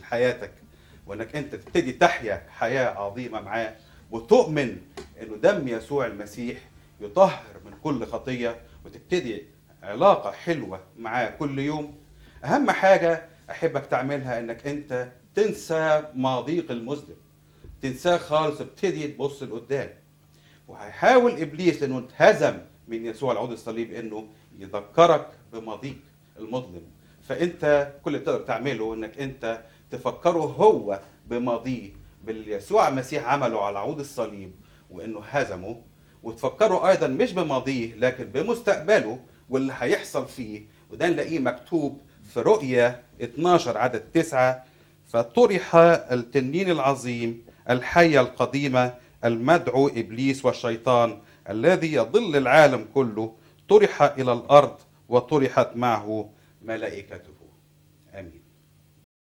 حياتك وانك انت تبتدي تحيا حياه عظيمه معاه وتؤمن انه دم يسوع المسيح يطهر من كل خطيه وتبتدي علاقه حلوه معاه كل يوم اهم حاجه احبك تعملها انك انت تنسى ماضيك المظلم تنساه خالص ابتدي تبص لقدام وهيحاول ابليس لانه اتهزم من يسوع العود الصليب انه يذكرك بماضيك المظلم فانت كل اللي تقدر تعمله انك انت تفكره هو بماضيه باللي يسوع المسيح عمله على عود الصليب وانه هزمه وتفكروا ايضا مش بماضيه لكن بمستقبله واللي هيحصل فيه وده نلاقيه مكتوب في رؤيا 12 عدد 9 فطرح التنين العظيم الحية القديمة المدعو إبليس والشيطان الذي يضل العالم كله طرح إلى الأرض وطرحت معه ملائكته